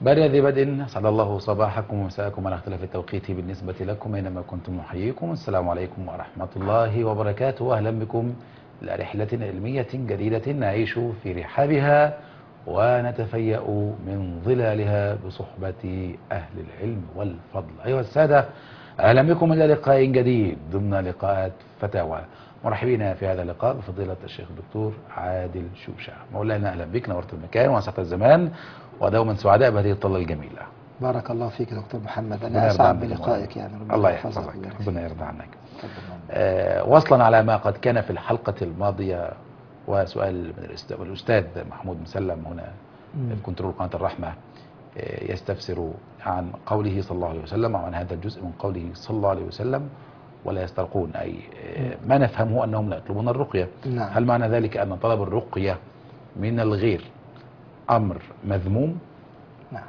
بارئ ذي بدء سعد الله صباحكم ومساءكم على اختلاف التوقيت بالنسبة لكم أينما كنتم نحييكم السلام عليكم ورحمة الله وبركاته أهلا بكم إلى رحلة علمية جديدة نعيش في رحابها ونتفيأ من ظلالها بصحبة أهل العلم والفضل أيها السادة أهلا بكم إلى لقاء جديد ضمن لقاءات فتاوى مرحبين في هذا اللقاء بفضيلة الشيخ الدكتور عادل شوشة مولانا أهلا بك نورت المكان وسعة الزمان ودوما سعداء بهذه الطلة الجميلة بارك الله فيك يا دكتور محمد ربنا انا يرضى اسعد عنك بلقائك يعني ربنا الله يحفظك يحفظك ويبارك ربنا فيك. يرضى عنك تفضل. آه، وصلا على ما قد كان في الحلقة الماضية وسؤال من الأست- الأستاذ محمود مسلم هنا مم. في كنترول قناة الرحمة آه، يستفسر عن قوله صلى الله عليه وسلم أو عن هذا الجزء من قوله صلى الله عليه وسلم ولا يسترقون أي آه، ما نفهمه أنهم لا يطلبون الرقية نعم. هل معنى ذلك أن طلب الرقية من الغير أمر مذموم نعم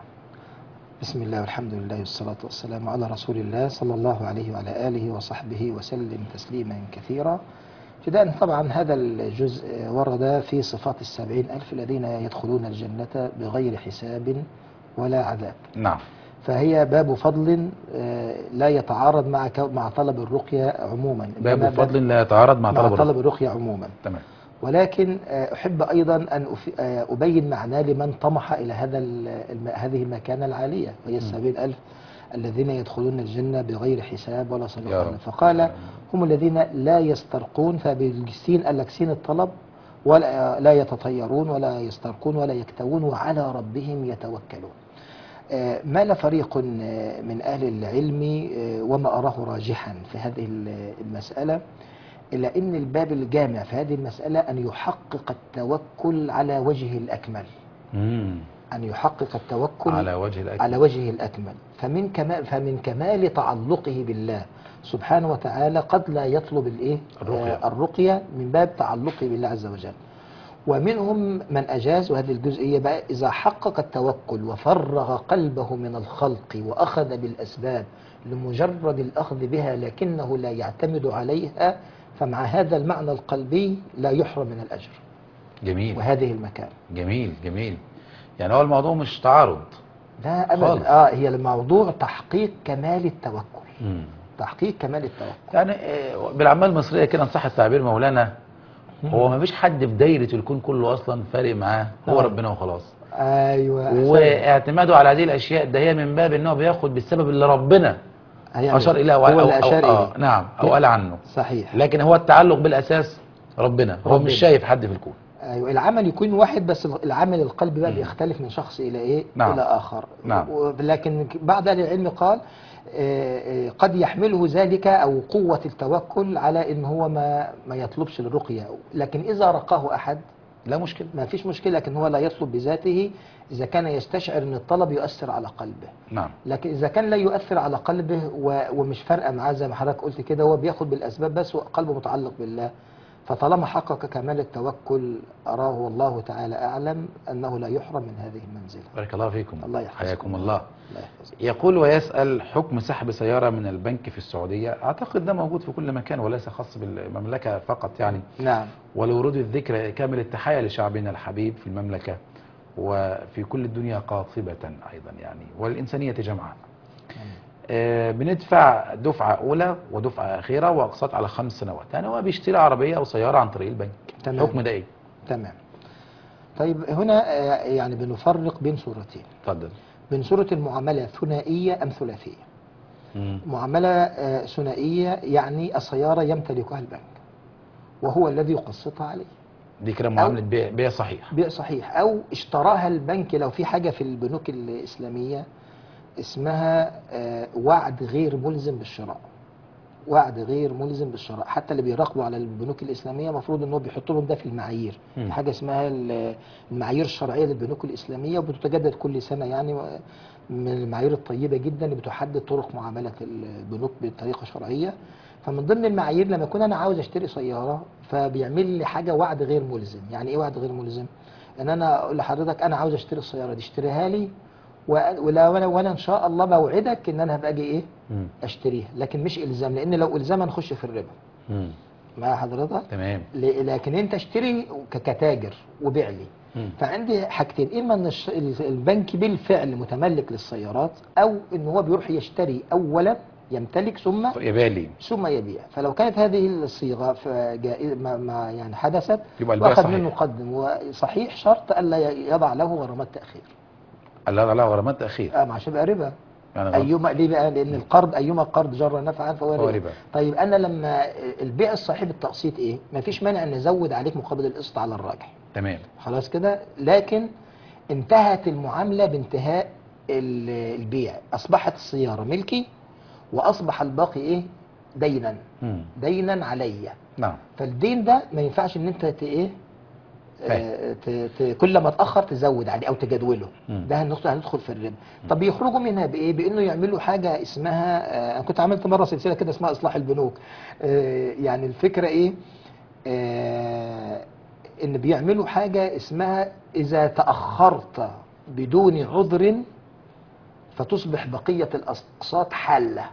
بسم الله والحمد لله والصلاة والسلام على رسول الله صلى الله عليه وعلى آله وصحبه وسلم تسليما كثيرا ابتداء طبعا هذا الجزء ورد في صفات السبعين ألف الذين يدخلون الجنة بغير حساب ولا عذاب نعم فهي باب فضل آه، لا يتعارض مع كو- مع طلب الرقية عموما باب إنما فضل لا يتعارض مع مع طلب طلب الرقية الرقية عموما تمام ولكن آه، أحب أيضا أن أف- آه، أبين معناه لمن طمح إلى هذا ال- الم- هذه المكانة العالية وهي السبعين ألف الذين يدخلون الجنة بغير حساب ولا يا صدقة رب. فقال هم الذين لا يسترقون فبالسين قال لك سين الطلب ولا لا يتطيرون ولا يسترقون ولا يكتوون وعلى ربهم يتوكلون آه، مال فريق آه، من أهل العلم آه، وما أراه راجحا في هذه ال- المسألة إلى أن الباب الجامع في هذه المسألة أن يحقق التوكل على وجهه الأكمل مم. أن يحقق التوكل على وجه الأكل على وجهه الأكمل فمن كمال فمن كمال تعلقه بالله سبحانه وتعالى قد لا يطلب الإيه الرقية. آه، الرقية من باب تعلقه بالله عز وجل ومنهم من أجاز وهذه الجزئية بقى إذا حقق التوكل وفرغ قلبه من الخلق وأخذ بالأسباب لمجرد الأخذ بها لكنه لا يعتمد عليها فمع هذا المعنى القلبي لا يحرم من الأجر جميل وهذه المكان جميل جميل يعني هو الموضوع مش تعارض لا خالص. أبدا آه هي الموضوع تحقيق كمال التوكل مم. تحقيق كمال التوكل يعني آه، بالعامة المصرية كده نصح التعبير مولانا هو ما فيش حد في دايرة الكون كله أصلا فارق معاه هو نعم. ربنا وخلاص أيوة أحسنت. واعتماده على هذه الأشياء ده هي من باب إنه بياخد بالسبب اللي ربنا هيعمل. أشار إليه أو هو أو اللي أو أشار آه إليه نعم أو قال عنه صحيح لكن هو التعلق بالأساس ربنا هو ربنا. مش شايف حد في الكون ايوه العمل يكون واحد بس العمل القلبي بقى بيختلف من شخص الى ايه نعم. الى اخر نعم. و- لكن بعض اهل العلم قال آه، آه، قد يحمله ذلك او قوه التوكل على ان هو ما ما يطلبش الرقيه لكن اذا رقاه احد لا مشكلة ما فيش مشكله لكن هو لا يطلب بذاته اذا كان يستشعر ان الطلب يؤثر على قلبه نعم لكن اذا كان لا يؤثر على قلبه و- ومش فارقه معاه زي ما حضرتك قلت كده هو بياخد بالاسباب بس وقلبه متعلق بالله فطالما حقق كمال التوكل اراه والله تعالى اعلم انه لا يحرم من هذه المنزله بارك الله فيكم الله يحفظكم. حياكم الله الله يحفظك يقول ويسأل حكم سحب سيارة من البنك في السعودية أعتقد ده موجود في كل مكان وليس خاص بالمملكة فقط يعني نعم ولورود الذكر كامل التحية لشعبنا الحبيب في المملكة وفي كل الدنيا قاطبة أيضا يعني والإنسانية جمعاء آه، بندفع دفعة أولى ودفعة أخيرة وأقساط على خمس سنوات يعني هو بيشتري عربية أو سيارة عن طريق البنك تمام. حكم ده إيه؟ تمام طيب هنا آه، يعني بنفرق بين صورتين اتفضل بين صوره المعامله ثنائيه ام ثلاثيه مم. معامله آه، ثنائيه يعني السياره يمتلكها البنك وهو الذي يقسطها عليه دي كده معاملة بيع بيع صحيح بيع صحيح او اشتراها البنك لو في حاجه في البنوك الاسلاميه اسمها آه، وعد غير ملزم بالشراء وعد غير ملزم بالشراء حتى اللي بيراقبوا على البنوك الاسلاميه المفروض ان هو بيحط لهم ده في المعايير مم. في حاجه اسمها ال- المعايير الشرعيه للبنوك الاسلاميه وبتتجدد كل سنه يعني من المعايير الطيبه جدا اللي بتحدد طرق معامله البنوك بطريقه شرعيه فمن ضمن المعايير لما اكون انا عاوز اشتري سياره فبيعمل لي حاجه وعد غير ملزم يعني ايه وعد غير ملزم ان انا اقول لحضرتك انا عاوز اشتري السياره دي اشتريها لي و- ولا وانا وانا ان شاء الله بوعدك ان انا هبقى اجي ايه مم. اشتريها لكن مش الزام لان لو الزام هنخش في الربا مم. مع حضرتك تمام ل- لكن انت اشتري ك- كتاجر وبيع لي مم. فعندي حاجتين اما ان الش- البنك بالفعل متملك للسيارات او ان هو بيروح يشتري اولا يمتلك ثم يبالي ثم يبيع فلو كانت هذه الصيغه فجائز ما, ما يعني حدثت يبقى البيع واخذ صحيح. منه مقدم وصحيح شرط الا يضع له غرامات تاخير لا لا غرامات تاخير اه ما عشان يبقى ربا يعني غلط. ايما ليه بقى لان القرض ايما قرض جر نفعا فهو فهو ربا ربا. طيب انا لما البيع الصحيح بالتقسيط ايه ما فيش مانع ان نزود عليك مقابل القسط على الراجح تمام خلاص كده لكن انتهت المعامله بانتهاء ال- البيع اصبحت السياره ملكي واصبح الباقي ايه دينا مم. دينا عليا نعم فالدين ده ما ينفعش ان انت ت ايه آه، ت- ت- كل ما تاخر تزود عليه او تجدوله مم. ده هندخل هندخل في الربا طب يخرجوا منها بايه بانه يعملوا حاجه اسمها آه، انا كنت عملت مره سلسله كده اسمها اصلاح البنوك آه، يعني الفكره ايه آه، ان بيعملوا حاجه اسمها اذا تاخرت بدون عذر فتصبح بقيه الاقساط حاله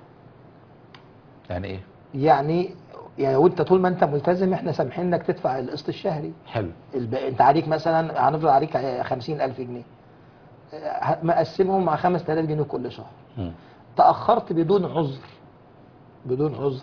يعني ايه يعني يعني وانت طول ما انت ملتزم احنا سامحين لك تدفع القسط الشهري حلو الب... انت عليك مثلا هنفرض عليك خمسين ألف جنيه اه، مقسمهم مع خمس تلاف جنيه كل شهر مم. تأخرت بدون عذر بدون عذر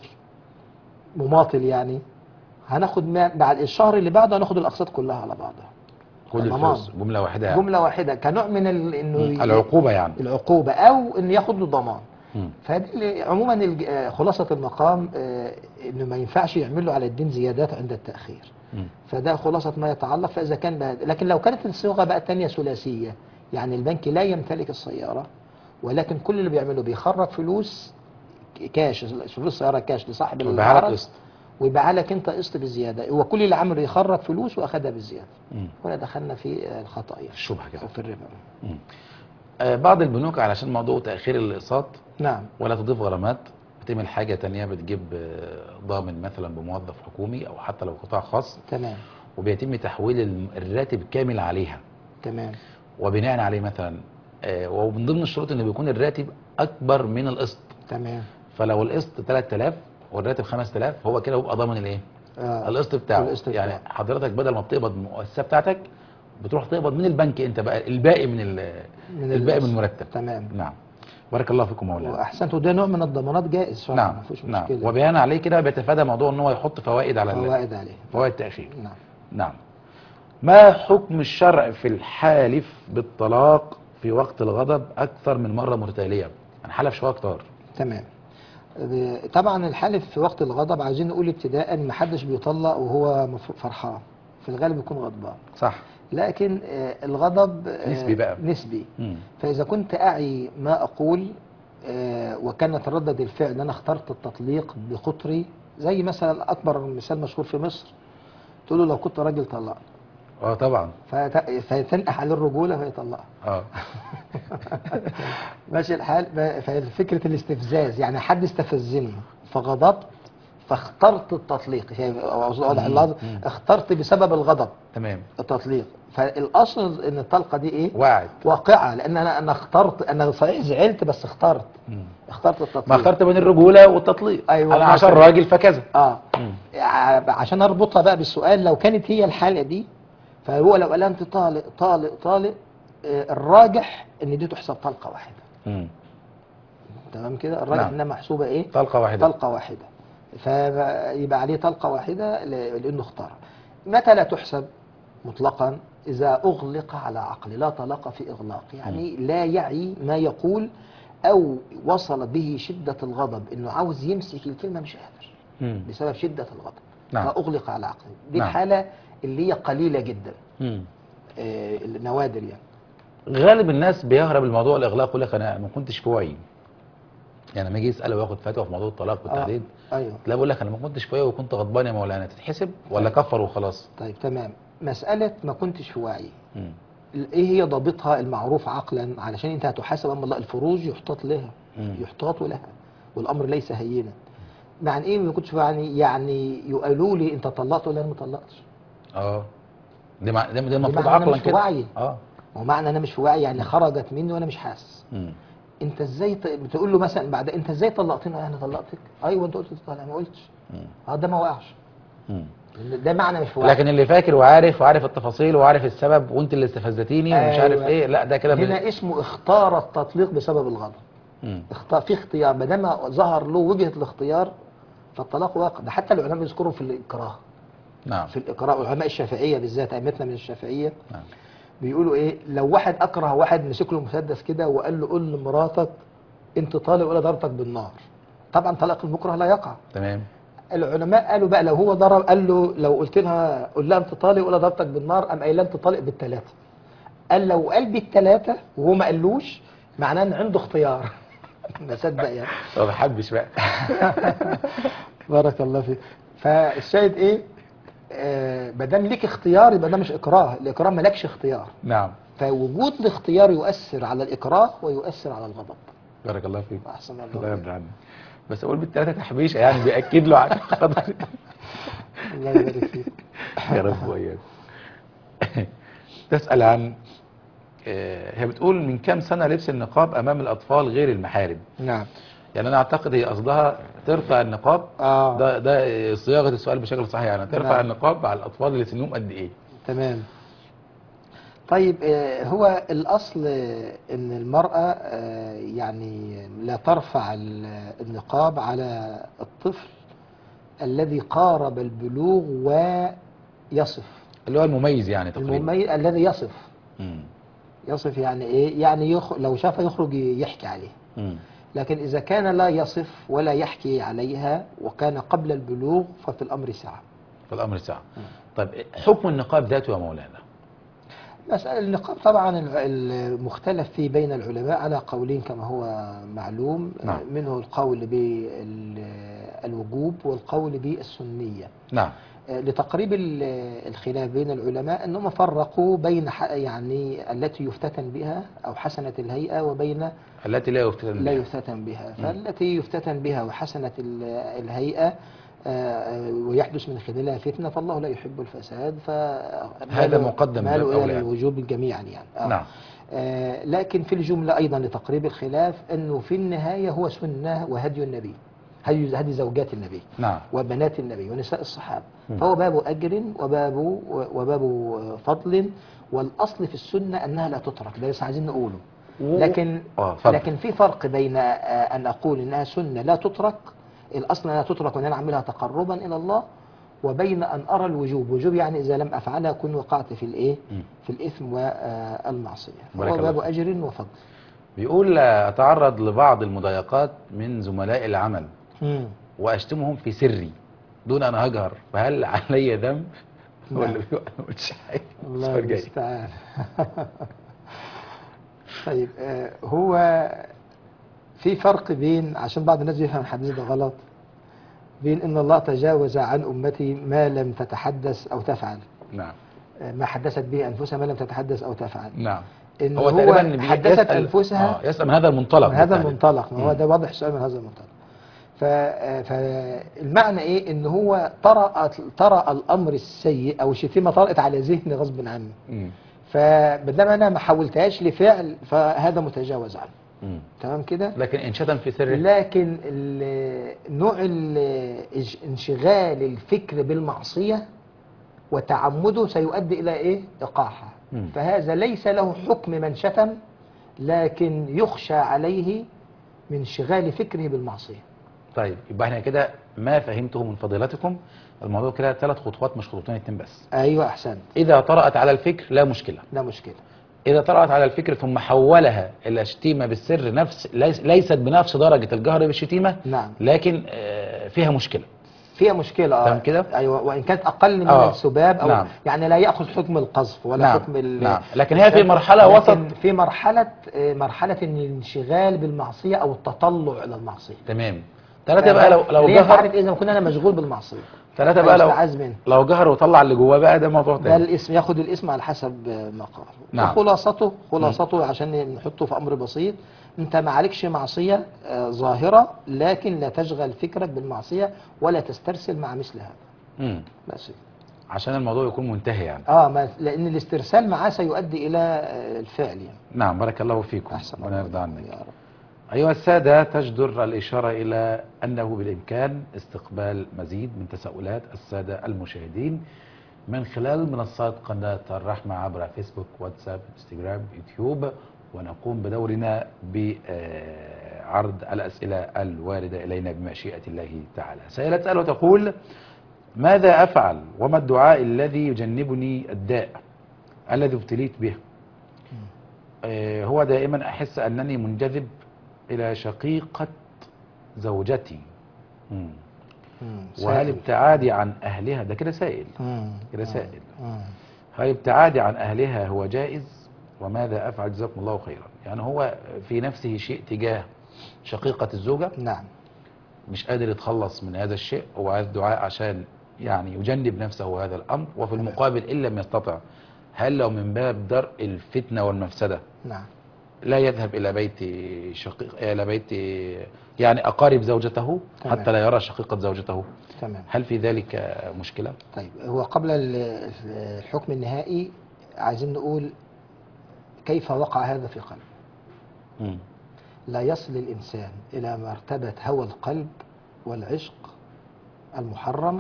مماطل يعني هناخد ما بعد الشهر اللي بعده هناخد الأقساط كلها على بعضها كل ضمان. الفلوس جمله واحده يعني. جملة واحدة كنوع من ال... انه مم. ي- العقوبه يعني العقوبة أو إن ياخد له ضمان مم. فدي اللي- عموما الج- آه، خلاصة المقام آه، إنه ما ينفعش يعملوا على الدين زيادات عند التأخير مم. فده خلاصة ما يتعلق فإذا كان بهذا لكن لو كانت الصيغة بقى تانية ثلاثية يعني البنك لا يمتلك السيارة ولكن كل اللي بيعمله بيخرج فلوس كاش فلوس السيارة كاش لصاحب ويبيعها لك العرض قسط. ويبيعها لك انت قسط بالزيادة هو كل اللي عمله يخرج فلوس واخدها بالزيادة مم. هنا دخلنا في آه، الخطأ يعني الشبهه كده أو في الربا مم. آه بعض البنوك علشان موضوع تاخير الاقساط نعم ولا تضيف غرامات بتعمل حاجه تانية بتجيب آه، ضامن مثلا بموظف حكومي او حتى لو قطاع خاص تمام وبيتم تحويل الم- الراتب كامل عليها تمام وبناء عليه مثلا آه، ومن ضمن الشروط ان بيكون الراتب اكبر من القسط تمام فلو القسط 3000 والراتب 5000 هو كده بيبقى ضامن الايه آه. القسط بتاعه القسط يعني بتاعه. حضرتك بدل ما بتقبض من المؤسسه بتاعتك بتروح تقبض من البنك انت بقى الباقي من ال- من الباقي من القسط. المرتب تمام نعم بارك الله فيكم مولانا واحسنت وده نوع من الضمانات جائز شرعا نعم ما فيش نعم مشكله وبيان عليه كده بيتفادى موضوع ان هو يحط فوائد على ال- فوائد عليه فوائد التاخير نعم نعم ما حكم الشرع في الحالف بالطلاق في وقت الغضب اكثر من مره متتاليه يعني حلف شويه كتار تمام ب- طبعا الحالف في وقت الغضب عايزين نقول ابتداء ما حدش بيطلق وهو مف- فرحان في الغالب يكون غضبان صح لكن آه، الغضب آه، نسبي بقى. نسبي مم. فإذا كنت أعي ما أقول آه، وكان يتردد الفعل أن أنا اخترت التطليق بخطري زي مثلا أكبر مثال مشهور في مصر تقول له لو كنت راجل طلقني اه طبعا فت- فتنقح عليه الرجولة فيطلقها اه ماشي الحال ب- ففكرة الاستفزاز يعني حد استفزني فغضبت فاخترت التطليق شايف واضح اللفظ مم. اخترت بسبب الغضب التطليق التطليق فالاصل ان الطلقه دي ايه وعد واقعه لان انا انا اخترت انا صحيح زعلت بس اخترت مم. اخترت التطليق ما اخترت بين الرجوله والتطليق أيوة، انا عشان مثلاً. راجل فكذا اه مم. ع- عشان اربطها بقى بالسؤال لو كانت هي الحاله دي فهو لو قال انت طالق طالق طالق آه، الراجح ان دي تحسب طلقه واحده مم. تمام كده الراجح نعم. انها محسوبه ايه طلقه واحده طلقه واحده فيبقى عليه طلقه واحده ل- لانه اختار متى لا تحسب مطلقا اذا اغلق على عقل لا طلاق في اغلاق يعني لا يعي ما يقول او وصل به شده الغضب انه عاوز يمسك الكلمه مش قادر مم. بسبب شده الغضب نعم. فاغلق على عقله دي نعم. الحاله اللي هي قليله جدا مم. آه، النوادر يعني غالب الناس بيهرب الموضوع الاغلاق يقول لك انا ما كنتش في وعي يعني لما يجي يسال وياخد فتوى في موضوع الطلاق والتحديد ايوه لا بقول لك انا ما كنتش في وعي وكنت غضبان يا مولانا تتحسب ولا كفر وخلاص طيب تمام مساله ما كنتش في وعي مم. ايه هي ضابطها المعروف عقلا علشان انت هتحاسب امام الله الفروج يحتاط لها مم. يحتاط لها والامر ليس هينا معنى ايه ما كنتش يعني يعني يقولوا لي انت طلقت ولا انا ما طلقتش اه ده مع- ده ده المفروض معنى أنا عقلا مش في كده وعي. اه ومعنى انا مش في وعي يعني خرجت مني وانا مش حاسس مم. انت ازاي ط... بتقول له مثلا بعد انت ازاي طلقتني انا طلقتك ايوه انت قلت طلق ما قلتش مم. اه ده ما وقعش مم. ده معنى مش واحد لكن اللي فاكر وعارف وعارف التفاصيل وعارف السبب وانت اللي استفزتيني ومش أيوة. عارف ايه لا ده كده بال- هنا اسمه اختار التطليق بسبب الغضب مم. اختار في اختيار ما دام ظهر له وجهه الاختيار فالطلاق واقع ده حتى العلماء يذكروا في الاكراه نعم في الاكراه علماء الشافعيه بالذات ائمتنا من الشافعيه نعم بيقولوا ايه لو واحد اكره واحد مسك له مسدس كده وقال له قول لمراتك انت طالق ولا ضربتك بالنار طبعا طلاق المكره لا يقع تمام العلماء قالوا بقى لو هو ضرب قال له لو قلت لها قول لها انت طالق ولا ضربتك بالنار قام قايل لها انت طالق بالثلاثه قال لو قال بالثلاثه وهو ما قالوش معناه ان عنده اختيار ما صدق يعني ما بحبش بقى بارك الله فيك فالشاهد ايه آه، ما دام ليك اختيار يبقى ده مش اكراه الاكراه مالكش اختيار نعم فوجود الاختيار يؤثر على الاكراه ويؤثر على الغضب بارك الله فيك احسن الله الله يرضى عنك بس اقول بالثلاثه تحبيشه يعني بياكد له عشان خاطر الله يبارك فيك يا رب وإياك تسأل عن آه، هي بتقول من كام سنة لبس النقاب أمام الأطفال غير المحارم نعم يعني أنا أعتقد هي قصدها ترفع النقاب اه ده ده صياغة السؤال بشكل صحيح يعني ترفع نعم. النقاب على الأطفال اللي سنهم قد إيه تمام طيب آه، هو الأصل آه، أن المرأة آه، يعني لا ترفع ال- النقاب على الطفل الذي قارب البلوغ ويصف اللي هو المميز يعني تقريبا المميز الذي يصف مم. يصف يعني ايه يعني يخ... لو شافها يخرج يحكي عليه مم. لكن إذا كان لا يصف ولا يحكي عليها وكان قبل البلوغ ففي الأمر سعة في الأمر ساعة طيب حكم النقاب ذاته يا مولانا مسألة النقاب طبعا ال- المختلف فيه بين العلماء على قولين كما هو معلوم نعم. منه القول بالوجوب والقول بالسنية نعم لتقريب ال- الخلاف بين العلماء أنهم فرقوا بين ح- يعني التي يفتتن بها أو حسنة الهيئة وبين التي لا يفتتن لا بها. يفتتن بها فالتي يفتتن بها وحسنة ال- الهيئة آه، ويحدث من خلالها فتنة فالله لا يحب الفساد ف هذا مقدم ماله باب إلى أولى. الوجوب جميعا يعني آه. نعم آه، لكن في الجملة أيضا لتقريب الخلاف أنه في النهاية هو سنة وهدي النبي هدي هدي زوجات النبي نعم وبنات النبي ونساء الصحابة مم. فهو باب أجر وباب وباب فضل والأصل في السنة أنها لا تترك ده لسه عايزين نقوله لكن اه اتفضل. لكن في فرق بين آه، أن أقول إنها سنة لا تترك الأصل أنها تترك وأن أنا أعملها تقربا إلى الله وبين أن أرى الوجوب وجوب يعني إذا لم أفعلها أكون وقعت في الإيه مم. في الإثم والمعصية بارك هو الله باب فيك. أجر وفضل بيقول أتعرض لبعض المضايقات من زملاء العمل مم. واشتمهم في سري دون ان اجهر فهل علي ذنب نعم. ولا بيقول أنا مش عارف الله السؤال جاي المستعان طيب آه، هو في فرق بين عشان بعض الناس بيفهم الحديث ده غلط بين ان الله تجاوز عن امتي ما لم تتحدث او تفعل نعم آه، ما حدثت به انفسها ما لم تتحدث او تفعل نعم ان هو هو, تقريبا بي- حدثت يسأل- انفسها آه يسأل من هذا المنطلق من هذا بالتالي. المنطلق ما هو مم. ده واضح السؤال من هذا المنطلق ف- آه، فالمعنى ايه ان هو طرأ طرأ الامر السيء او الشتيمه طرأت على ذهني غصب عني مم. فبدام انا ما حولتهاش لفعل فهذا متجاوز عنه مم. تمام كده لكن ان شتم في سره لكن ال- نوع ال- إج- انشغال الفكر بالمعصية وتعمده سيؤدي إلى إيه؟ إيقاعها مم. فهذا ليس له حكم من شتم لكن يخشى عليه من انشغال فكره بالمعصية طيب يبقى احنا كده ما فهمته من فضيلتكم الموضوع كده ثلاث خطوات مش خطوتين اتنين بس أيوة أحسنت اذا طرأت على الفكر لا مشكله لا مشكلة اذا طرأت على الفكر ثم حولها الى شتيمه بالسر نفس ليس- ليست بنفس درجه الجهر بالشتيمه نعم لكن آه، فيها مشكله فيها مشكلة آه. تمام كده؟ أيوة وإن كانت أقل من آه. السباب أو نعم. يعني لا يأخذ حكم القذف ولا نعم. حكم ال- نعم. لكن هي في مرحلة لكن وسط. في مرحلة آه، مرحلة إن الانشغال بالمعصية أو التطلع إلى المعصية تمام ثلاثه بقى لو لو اللي هي تعرف جهر إذا كنت أنا مشغول بالمعصية ثلاثه بقى لو فيستعاذ منه لو جهر وطلع اللي جواه بقى ده موضوع ده تاني الاسم ياخد الاسم على حسب آه، ما قال نعم. خلاصته خلاصته عشان نحطه في امر بسيط انت ما عليكش معصيه آه، ظاهره لكن لا تشغل فكرك بالمعصيه ولا تسترسل مع مثل هذا مم. بس عشان الموضوع يكون منتهي يعني اه ما لان الاسترسال معاه سيؤدي الى آه، الفعل يعني نعم بارك الله فيكم احسن ربنا يرضى عنك يا رب أيها السادة تجدر الإشارة إلى أنه بالإمكان استقبال مزيد من تساؤلات السادة المشاهدين من خلال منصات قناة الرحمة عبر فيسبوك واتساب انستغرام يوتيوب ونقوم بدورنا بعرض الأسئلة الواردة إلينا بمشيئة الله تعالى سائلة تسأل وتقول ماذا أفعل وما الدعاء الذي يجنبني الداء الذي ابتليت به آه، هو دائما أحس أنني منجذب إلى شقيقة زوجتي مم. مم. وهل سائل. ابتعادي عن أهلها ده كده سائل مم. كده مم. سائل مم. هل ابتعادي عن أهلها هو جائز وماذا أفعل جزاكم الله خيرا يعني هو في نفسه شيء تجاه شقيقة الزوجة نعم مش قادر يتخلص من هذا الشيء هو عايز دعاء عشان يعني يجنب نفسه هذا الأمر وفي المقابل إن لم يستطع هل لو من باب درء الفتنة والمفسدة نعم لا يذهب إلى بيت شقيق إلى بيت يعني أقارب زوجته تمام. حتى لا يرى شقيقة زوجته تمام هل في ذلك مشكلة؟ طيب هو قبل ال- الحكم النهائي عايزين نقول كيف وقع هذا في قلب مم. لا يصل الإنسان إلى مرتبة هوى القلب والعشق المحرم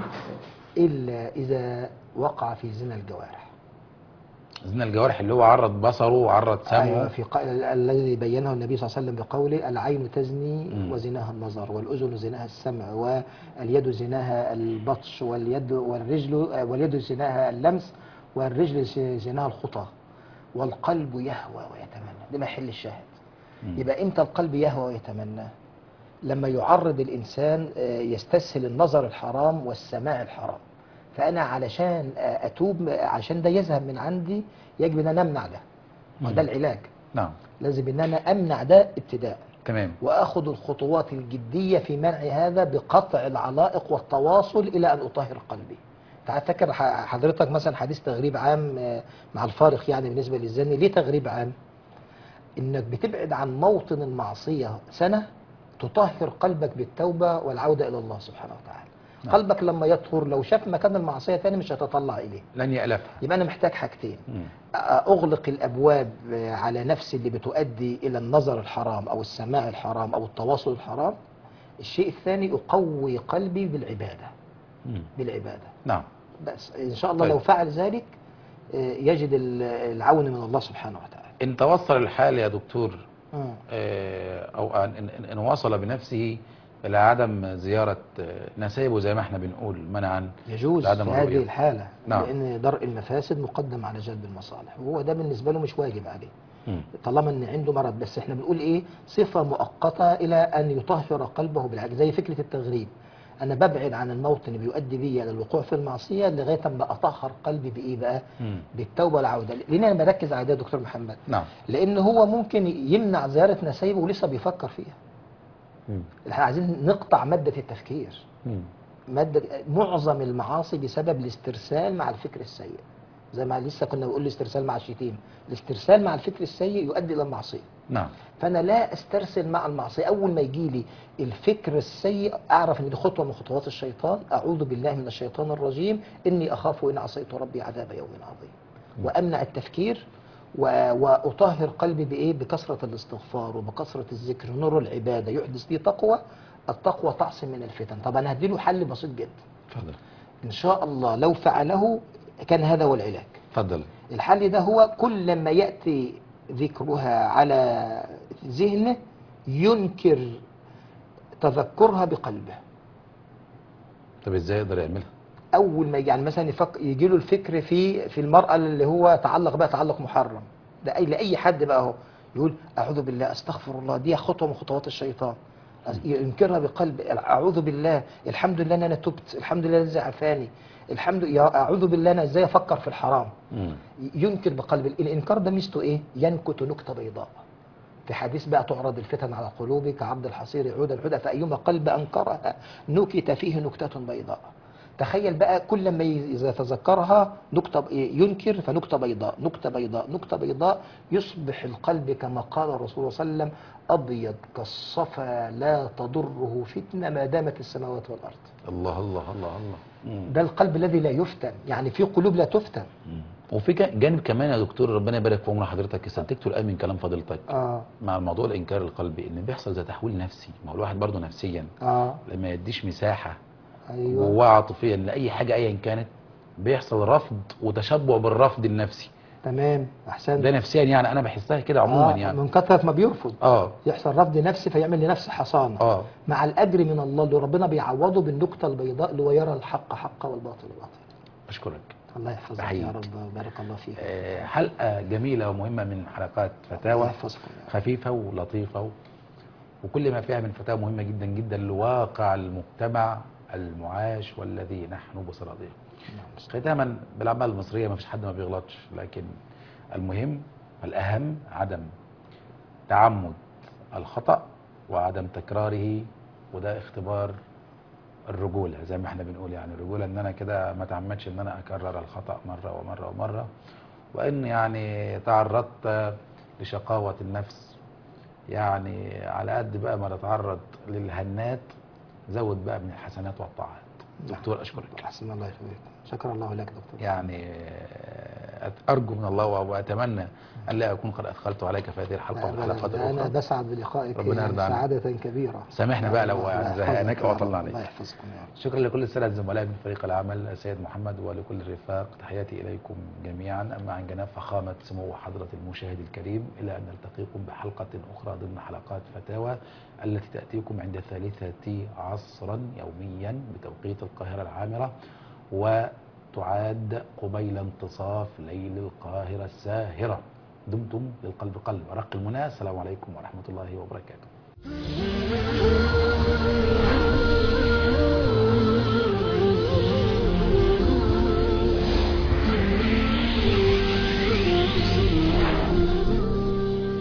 إلا إذا وقع في زنا الجوارح زنا الجوارح اللي هو عرض بصره وعرض سمعه أيوة في ق... الذي بينه النبي صلى الله عليه وسلم بقوله العين تزني مم. وزناها النظر والأذن زناها السمع واليد زناها البطش واليد والرجل واليد زناها اللمس والرجل زناها الخطى والقلب يهوى ويتمنى ده محل الشاهد مم. يبقى امتى القلب يهوى ويتمنى لما يعرض الإنسان آه، يستسهل النظر الحرام والسماع الحرام فأنا علشان آه، أتوب آه، عشان ده يذهب من عندي يجب أن أنا أمنع ده وده مم. العلاج نعم لازم ان انا امنع ده ابتداء تمام واخذ الخطوات الجديه في منع هذا بقطع العلائق والتواصل الى ان اطهر قلبي تعال فاكر ح- حضرتك مثلا حديث تغريب عام آه، مع الفارق يعني بالنسبه للزاني ليه تغريب عام انك بتبعد عن موطن المعصيه سنه تطهر قلبك بالتوبه والعوده الى الله سبحانه وتعالى نعم. قلبك لما يطهر لو شاف مكان المعصيه تاني مش هيتطلع اليه لن يألفها يبقى انا محتاج حاجتين مم. أغلق الأبواب على نفسي اللي بتؤدي إلى النظر الحرام أو السماع الحرام أو التواصل الحرام الشيء الثاني أقوي قلبي بالعبادة مم. بالعبادة نعم بس إن شاء الله طيب. لو فعل ذلك آه، يجد ال- العون من الله سبحانه وتعالى إن توصل الحال يا دكتور مم. آه، أو أن إن- إن وصل بنفسه إلى عدم زيارة آه، نسايبه زي ما احنا بنقول منعا يجوز في لعدم هذه الرؤية. الحالة نعم. لأن درء المفاسد مقدم على جلب المصالح وهو ده بالنسبة له مش واجب عليه مم. طالما ان عنده مرض بس احنا بنقول ايه صفه مؤقته الى ان يطهر قلبه بالعكس زي فكره التغريب انا ببعد عن الموطن اللي بيؤدي بي الى الوقوع في المعصيه لغايه اما اطهر قلبي بايه بقى مم. بالتوبه والعوده لان انا بركز على ده يا دكتور محمد نعم لان هو ممكن يمنع زياره نسايبه ولسه بيفكر فيها مم. احنا عايزين نقطع ماده التفكير مم. مادة معظم المعاصي بسبب الاسترسال مع الفكر السيء زي ما لسه كنا بنقول الاسترسال مع الشتيم الاسترسال مع الفكر السيء يؤدي الى المعصيه نعم فانا لا استرسل مع المعصيه اول ما يجي لي الفكر السيء اعرف ان دي خطوه من خطوات الشيطان اعوذ بالله من الشيطان الرجيم اني اخاف ان عصيت ربي عذاب يوم عظيم وامنع التفكير و- واطهر قلبي بايه بكثره الاستغفار وبكثره الذكر نور العباده يحدث لي تقوى التقوى تعصم من الفتن طب انا هديله حل بسيط جدا تفضل ان شاء الله لو فعله كان هذا هو العلاج تفضل الحل ده هو كل ما يأتي ذكرها على ذهنه ينكر تذكرها بقلبه طب ازاي يقدر يعملها أول ما يعني مثلا يفك يجي له الفكر في في المرأة اللي هو تعلق بها تعلق محرم ده أي لأي حد بقى هو يقول أعوذ بالله أستغفر الله دي خطوة من خطوات الشيطان ينكرها بقلب أعوذ بالله الحمد لله أن أنا تبت الحمد لله الذي عافاني الحمد يا أعوذ بالله أنا إزاي أفكر في الحرام مم. ينكر بقلب الانكار ده ميزته ايه ينكت نكته بيضاء في حديث بقى تعرض الفتن على قلوب كعبد الحصير عودا عودا فأيما قلب أنكرها نكت فيه نكتة بيضاء تخيل بقى كل ما يتذكرها نكتة ينكر فنكتة بيضاء نكتة بيضاء نكتة بيضاء يصبح القلب كما قال الرسول صلى الله عليه وسلم أبيض كالصفا لا تضره فتنة ما دامت السماوات والأرض الله الله الله الله مم. ده القلب الذي لا يفتن يعني في قلوب لا تفتن مم. وفي ك- جانب كمان يا دكتور ربنا يبارك في عمر حضرتك استنتجته الان من كلام فضيلتك اه مع الموضوع الانكار القلبي ان بيحصل زي تحويل نفسي ما هو الواحد برضه نفسيا اه لما يديش مساحه ايوه جواه عاطفيا لاي حاجه ايا كانت بيحصل رفض وتشبع بالرفض النفسي تمام احسنت ده نفسيا يعني انا بحسها كده عموما آه يعني من كثره ما بيرفض اه يحصل رفض نفسي فيعمل لنفسه حصانه اه مع الاجر من الله اللي ربنا بيعوضه بالنقطه البيضاء اللي هو يرى الحق حقا والباطل باطل اشكرك الله يحفظك بحييك. يا رب بارك الله فيك آه، حلقه جميله ومهمه من حلقات الله فتاوى يحفظكم يا رب. خفيفه ولطيفه و- وكل ما فيها من فتاوى مهمه جدا جدا لواقع المجتمع المعاش والذي نحن بصراده ختاما بالاعمال المصريه ما فيش حد ما بيغلطش لكن المهم الاهم عدم تعمد الخطا وعدم تكراره وده اختبار الرجوله زي ما احنا بنقول يعني الرجوله ان انا كده ما تعمدش ان انا اكرر الخطا مره ومره ومره وان يعني تعرضت لشقاوه النفس يعني على قد بقى ما تتعرض للهنات زود بقى من الحسنات والطاعات دكتور اشكرك احسن الله يخليك شكر الله لك دكتور يعني آه، ارجو من الله واتمنى ان لا اكون قد اثقلت عليك في هذه الحلقه لا، وفي الحلقات أنا الاخرى بسعد بلقائك ربنا يرضى عنك. سعادة كبيرة سامحنا بقى لو الله يعني يحفظك زهقناك يا او رب. طلعنا عليك الله يحفظكم يا رب شكرا لكل السادة الزملاء من فريق العمل السيد محمد ولكل الرفاق تحياتي إليكم جميعا أما عن جناب فخامة سمو حضرة المشاهد الكريم إلى أن نلتقيكم بحلقة أخرى ضمن حلقات فتاوى التي تأتيكم عند الثالثة عصرا يوميا بتوقيت القاهرة العامرة وتعاد قبيل انتصاف ليل القاهرة الساهرة دمتم للقلب قلب ورق المنى السلام عليكم ورحمة الله وبركاته